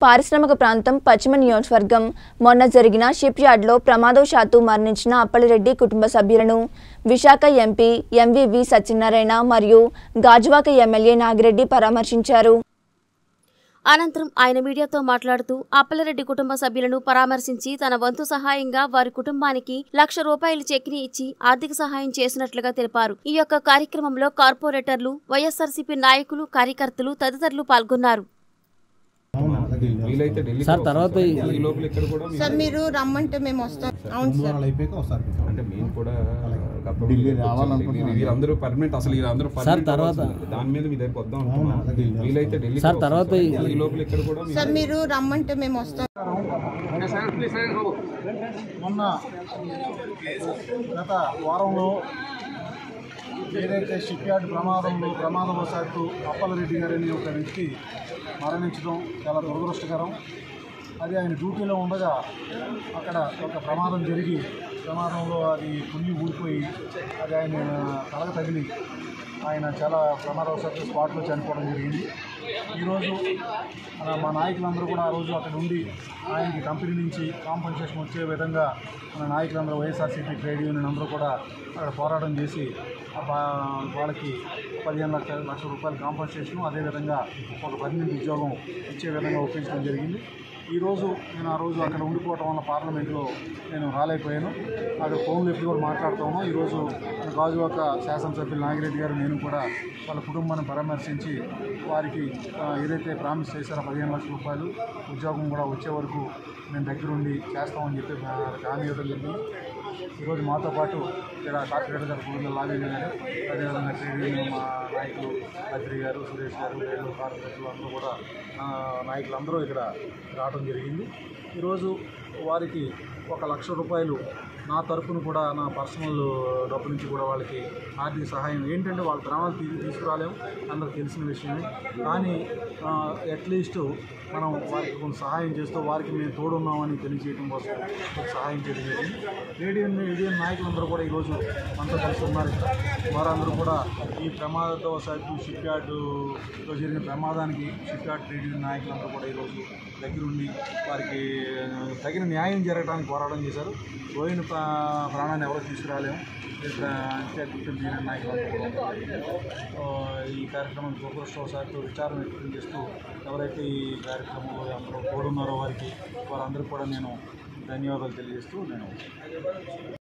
పారిశ్రామిక ప్రాంతం పశ్చిమ నియోజకవర్గం మొన్న జరిగిన షిప్ యార్డ్లో ప్రమాదవశాత్తు మరణించిన అప్పలరెడ్డి కుటుంబ సభ్యులను విశాఖ ఎంపీ ఎంవివి సత్యనారాయణ మరియు గాజువాక ఎమ్మెల్యే నాగిరెడ్డి పరామర్శించారు అనంతరం ఆయన మీడియాతో మాట్లాడుతూ అప్పలరెడ్డి కుటుంబ సభ్యులను పరామర్శించి తన వంతు సహాయంగా వారి కుటుంబానికి లక్ష రూపాయలు చెక్ని ఇచ్చి ఆర్థిక సహాయం చేసినట్లుగా తెలిపారు ఈ యొక్క కార్యక్రమంలో కార్పొరేటర్లు వైఎస్ఆర్సీపీ నాయకులు కార్యకర్తలు తదితరులు పాల్గొన్నారు వీలైతే ఢిల్లీ సార్, తర్వాత ఈ- ఈ లోపల ఇక్కడ కూడా మేము- సార్ మీరు రమ్మంటే మేము వస్తాం అవును సార్ వారాలు అయిపోయాక ఒకసారి పిలుస్తాం. అంటే మేము కూడా గతంలో ఢిల్లీ వచ్చాం. రావాలనుకుంటున్నాం. ఢిల్లీ వీళ్ళందరూ పర్మనెంట్ అసలు వీళ్ళందరూ సార్, permanent తర్వాత- అవ్వాల్సింది. దాని మీద మీ దగ్గరికి వద్దాం అవునా? అనుకున్నాం అలాగే వెళ్ళి వీలైతే ఢిల్లీ సార్, తర్వాత ఈ- ఈ లోపల ఇక్కడ కూడా మేము- సార్ మీరు రమ్మంటే మేము వస్తాం మొన్న గత వారంలో ఏదైతే షిప్ యార్డ్ ప్రమాదంలో ప్రమాదవశాత్తు అప్పలరెడ్డి గారు అనే ఒక వ్యక్తి మరణించడం చాలా దురదృష్టకరం అది ఆయన డ్యూటీలో ఉండగా అక్కడ ఒక ప్రమాదం జరిగి ప్రమాదంలో అది పుల్లి ఊడిపోయి అది ఆయన తలగ తగిలి ఆయన చాలా ప్రమాదవశాత్తు స్పాట్లో చనిపోవడం జరిగింది ఈరోజు మన మా నాయకులందరూ కూడా ఆ రోజు అక్కడ ఉండి ఆయనకి కంపెనీ నుంచి కాంపన్సేషన్ వచ్చే విధంగా మన నాయకులందరూ వైఎస్ఆర్సీపీ ట్రేడ్ యూనియన్ అందరూ కూడా అక్కడ పోరాటం చేసి ఆ బా- వాళ్ళకి పదిహేను లక్షల లక్షల రూపాయల కాంపన్సేషన్ అదేవిధంగా ఒక పర్మనెంట్ ఉద్యోగం ఇచ్చే విధంగా ఒప్పించడం జరిగింది ఈరోజు నేను ఆ రోజు అక్కడ ఉండిపోవటం వల్ల పార్లమెంట్లో నేను రాలేకపోయాను అక్కడ ఫోన్లో ఎప్పుడు కూడా మాట్లాడుతాము ఈరోజు మన గాజువాక శాసనసభ్యులు నాగిరెడ్డి గారు నేను కూడా వాళ్ళ కుటుంబాన్ని పరామర్శించి వారికి ఆ, ఏదైతే ప్రామిస్ చేశారో పదిహేను లక్షల రూపాయలు ఉద్యోగం కూడా వచ్చే వరకు మేము దగ్గరుండి చేస్తామని చెప్పి ఆ, హామీ ఇవ్వడం జరిగింది ఈరోజు మాతో పాటు ఇక్కడ కార్పొరేటర్ గారు పూర్ణ లాగేజీ గారు అదేవిధంగా ట్రేడ్ యూనియన్ మా నాయకులు బద్రి గారు సురేష్ గారు వేణు కార్పొరేటర్లు అందరూ కూడా ఆ, నాయకులందరూ ఇక్కడ రావడం జరిగింది ఈరోజు వారికి ఒక లక్ష రూపాయలు నా తరఫున కూడా నా పర్సనల్ డబ్బు నుంచి కూడా వాళ్ళకి ఆర్థిక సహాయం ఏంటంటే వాళ్ళ ప్రాణాలు తీ తీసుకురాలేము అందరికి తెలిసిన విషయమే కానీ అట్లీస్ట్ మనం వారికి కొంత సహాయం చేస్తూ వారికి మేము తోడున్నామని తెలియజేయడం కోసం కొంత సహాయం చేయడం జరిగింది రేడియో రేడియో నాయకులందరూ కూడా ఈరోజు మనతో కలిసి ఉన్నారు ఇక్కడ వారందరూ కూడా ఈ ప్రమాదవశాత్తు షిప్ యార్డులో జరిగిన ప్రమాదానికి షిప్ యార్డ్ ట్రేడ్ యూనియన్ నాయకులందరూ కూడా ఈరోజు దగ్గరుండి వారికి ఆ, తగిన న్యాయం జరగడానికి పోరాటం చేశారు పోయిన ప్రా- ప్రాణాన్ని ఎవరో తీసుకురాలేము ఇక్కడ అంతే గుర్తింపు యూనియన్ నాయకులందరూ కూడా ఉన్నారు. ఆ, ఈ కార్యక్రమం దురదృష్టవశాత్తు విచారం వ్యక్తం చేస్తూ ఎవరైతే ఈ కార్యక్రమంలో అందరూ తోడున్నారో వారికి వారందరికీ కూడా నేను ధన్యవాదాలు తెలియజేస్తూ నేను